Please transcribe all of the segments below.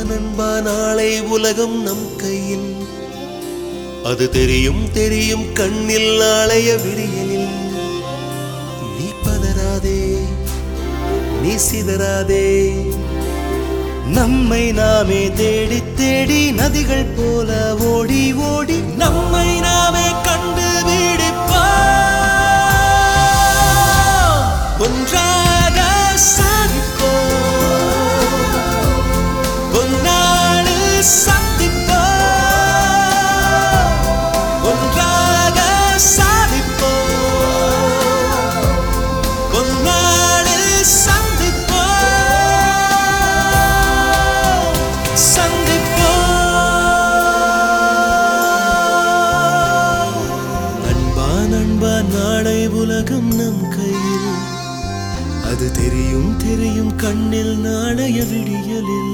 நண்பா நாளை உலகம் நம் கையில் அது தெரியும் தெரியும் கண்ணில் நாளைய விடியலில் நீ பதறாதே நீ சிதறாதே நம்மை நாமே தேடி தேடி நதிகள் போல ஓடி ஓடி நம்மை நாமே கண்டு ஒன்றாக சாதிப்போம் ஒன்னாடு சந்திப்போம் ஒன்றாக சாதிப்போம் ஒன்னாடு சந்திப்போம் சந்திப்போம் நண்பா நண்பா நாளை உலகம் நம் கையில் அது தெரியும் தெரியும் கண்ணில் நாளைய விடியலில்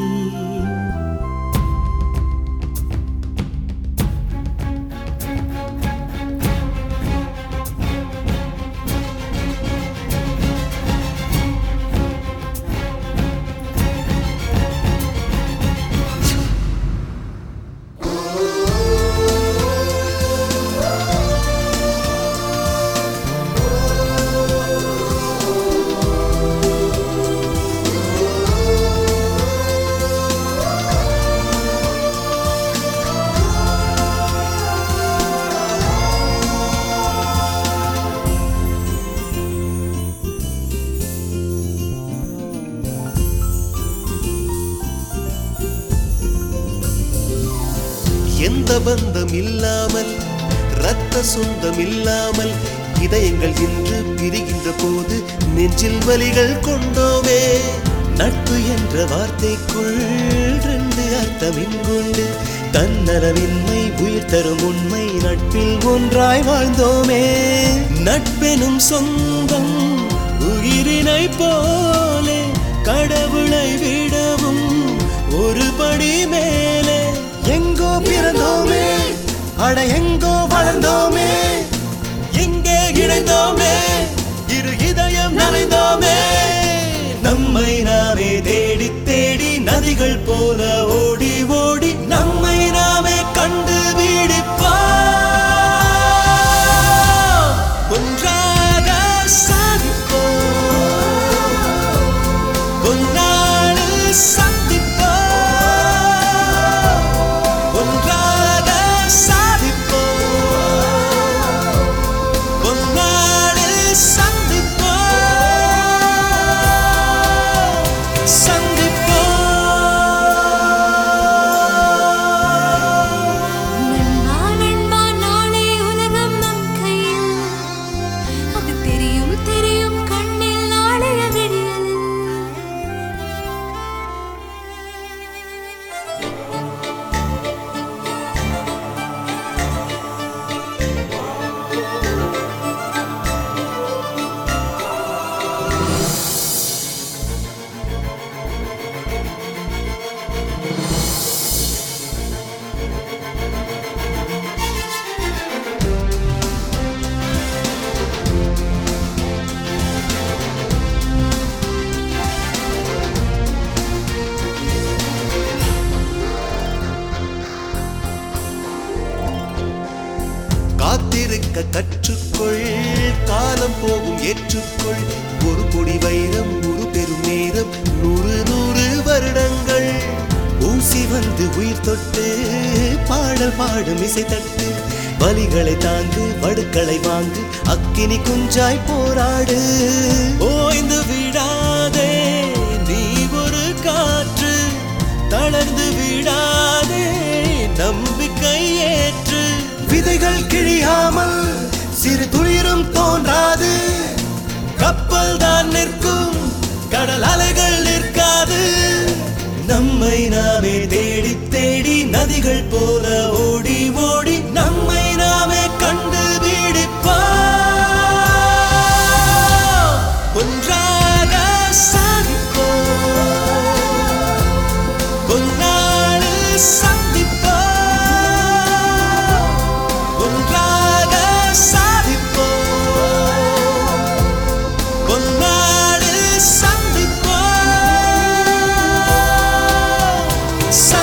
எந்த பந்தம் இல்லாமல் இரத்த சொந்தம் இல்லாமல் இதயங்கள் இன்று பிரிகின்ற போது நெஞ்சில் வலிகள் கொண்டோமே நட்பு என்ற வார்த்தைக்குள் ரெண்டு அர்த்தம் இங்குண்டு தன்னலமின்மை உயிர் தரும் உண்மை நட்பில் ஒன்றாய் வாழ்ந்தோமே நட்பெனும் சொந்தம் உயிரினை போலே கடவுளை விடவும் ஒரு படி மேலே எங்கோ பிறந்தோமே அட எங்கோ வளர்ந்தோமே எங்கே இணைந்தோமே இரு இதயம் நனைந்தோமே நம்மை நாமே தேடி தேடி நதிகள் போல ஓடி ஓடி நம்மை நாமே கண்டு ஒன்றாக சாதிப்போம் ஒன்னாடு சந்திப்போம் ஒன்றாக சாதிப்போம் ஒன்னாடு சந்திப்போம் சந்திப்போம் நண்பா நண்பா நாளை உலகம் நம் கையில் அது தெரியும் தெரியும் கண்ணில் நாளைய விடியலில் காத்திருக்க கற்றுக்கொள் காலம் போகும் ஏற்றுக்கொள் ஒரு பொடி வைரம் ஒரு பெரும் நேரம் நூறு நூறு வருடங்கள் ஊசி வந்து உயிர் தொட்டு பாடல் பாடும் இசை தட்டு வலிகளை தாங்கு வடுக்களை வாங்கு அக்கினி குஞ்சாய் போராடு ஓய்ந்து விடாதே நீ ஒரு காற்று தளர்ந்து விடாதே நம்பிக்கை ஏற்று விதைகள் கிழியாமல் சிறு துளிரும் தோன்றாது கப்பல் தான் நிற்கும் கடல் அலைகள் நிற்காது நம்மை நாமே தேடி தேடி நதிகள் போல ஓடி ஓடி நம்மை நாமே கண்டு ஒன்றாக சாதிப்போம் ஒன்னாடு சந்திப்போம் ஒன்றாக சாதிப்போம் ஒன்னாடு சந்திப்போம் சா